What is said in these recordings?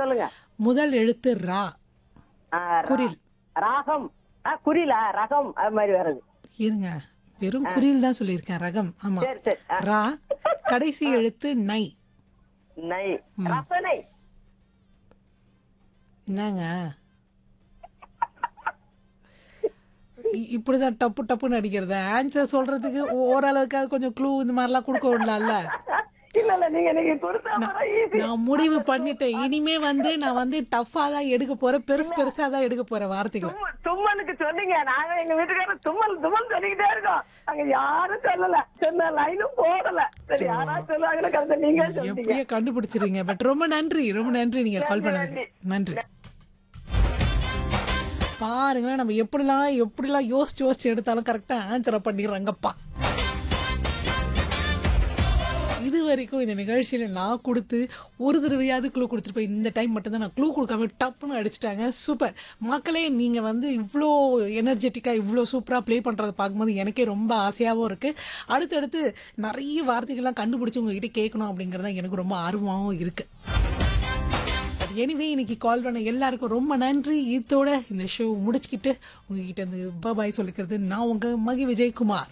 சொல்லுங்க முதல் எழுத்து ரா ஆ, ரா- குரில் ராகம் ஆ, குரிலா ரகம் அது மாதிரி வருது இருங்க வெறும் குறில் தான் சொல்லியிருக்கேன் ரகம் ஆமா சரி சரி ஆ, ரா கடைசி எழுத்து நை நை ரசனை என்னங்க இ- இப்படிதான் டப்பு டப்புன்னு அடிக்கிறது ஆன்சர் சொல்றதுக்கு ஓ- ஓரளவுக்கு கொஞ்சம் க்ளூ இந்த மாதிரிலாம் கொடுக்க விடலாம்ல இல்ல இல்ல நீங்க நீங்க கொடுத்தா ஈஸி நான் முடிவு பண்ணிட்டேன் இனிமே வந்து நான் வந்து டஃபா தான் எடுக்க போறேன் பெருசு பெருசா தான் எடுக்க போறேன் வார்த்தைகளை தும்மல் தும்மலுக்கு சொன்னீங்க நாங்க எங்க வீட்டுக்காரர் தும்மல் தும்மல் சொல்லிக்கிட்டே இருக்கோம் அங்க யாரும் சொல்லல சொன்ன லைனும் போடல சரி யாராவது சொல்லுவாங்களோ கருத்து நீங்க சொல்றீங்க எப்படியோ கண்டுபிடிச்சிருங்க பட் ரொம்ப நன்றி ரொம்ப நன்றி நீங்க கால் பண்ணதுக்கு நன்றி பாருங்களேன் நம்ம எப்படிலாம் எப்படிலாம் யோசிச்சு யோசிச்சு எடுத்தாலும் கரெக்டா ஆன்சரை பண்ணிடுறாங்கப்பா இது வரைக்கும் இந்த நிகழ்ச்சியில் நான் கொடுத்து ஒரு தடவையாவது க்ளூ கொடுத்துருப்பேன் இந்த டைம் மட்டும்தான் நான் க்ளூ கொடுக்காம டப்புன்னு அடிச்சிட்டாங்க சூப்பர் மக்களே நீங்கள் வந்து இவ்வளோ எனர்ஜெட்டிக்காக இவ்வளோ சூப்பராக ப்ளே பண்ணுறத பார்க்கும்போது எனக்கே ரொம்ப ஆசையாகவும் இருக்குது அடுத்தடுத்து நிறைய வார்த்தைகள்லாம் கண்டுபிடிச்சி உங்ககிட்ட கேட்கணும் அப்படிங்கிறது தான் எனக்கு ரொம்ப ஆர்வமாகவும் இருக்குது எனிவே இன்னைக்கு கால் பண்ண எல்லாருக்கும் ரொம்ப நன்றி இதோட இந்த ஷோ முடிச்சுக்கிட்டு உங்ககிட்ட இருந்து பாய் சொல்லிக்கிறது நான் உங்க மகி விஜயகுமார்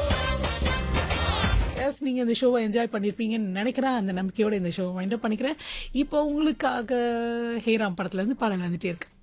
எஸ் நீங்கள் இந்த ஷோவை என்ஜாய் பண்ணியிருப்பீங்கன்னு நினைக்கிறேன் அந்த நம்பிக்கையோட இந்த ஷோவை வைண்ட் அப் பண்ணிக்கிறேன் இப்போ உங்களுக்காக ஹேராம் படத்துலேருந்து பாடல் வந்துட்டே இருக்கு